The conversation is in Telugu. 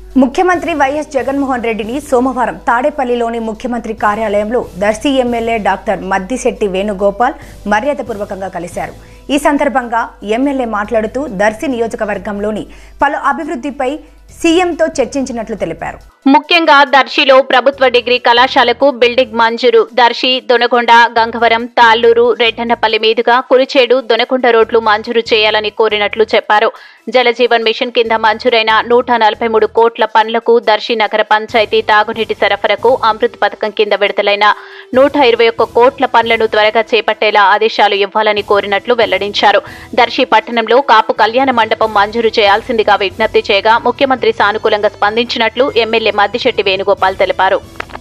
ముఖ్యమంత్రి వైఎస్ జగన్మోహన్ రెడ్డిని సోమవారం తాడేపల్లిలోని ముఖ్యమంత్రి కార్యాలయంలో దర్శి ఎమ్మెల్యే డాక్టర్ మద్దిశెట్టి వేణుగోపాల్ మర్యాదపూర్వకంగా కలిశారు ఈ సందర్భంగా ఎమ్మెల్యే మాట్లాడుతూ దర్శి నియోజకవర్గంలోని పలు అభివృద్ధిపై సీఎంతో చర్చించినట్లు తెలిపారు ముఖ్యంగా దర్శిలో ప్రభుత్వ డిగ్రీ కళాశాలకు బిల్డింగ్ మంజూరు దర్శి దొనకొండ గంగవరం తాళ్లూరు రెడ్డన్నపల్లి మీదుగా కురిచేడు దొనకొండ రోడ్లు మంజూరు చేయాలని కోరినట్లు చెప్పారు జలజీవన్ మిషన్ కింద మంజూరైన నూట నలభై మూడు కోట్ల పనులకు దర్శి నగర పంచాయతీ తాగునీటి సరఫరాకు అమృత్ పథకం కింద విడుదలైన నూట ఇరవై ఒక్క కోట్ల పనులను త్వరగా చేపట్టేలా ఆదేశాలు ఇవ్వాలని కోరినట్లు వెల్లడించారు దర్శి పట్టణంలో కాపు కళ్యాణ మండపం మంజూరు చేయాల్సిందిగా విజ్ఞప్తి చేయగా ముఖ్యమంత్రి సానుకూలంగా స్పందించినట్లు ఎమ్మెల్యే మద్దిశెట్టి వేణుగోపాల్ తెలిపారు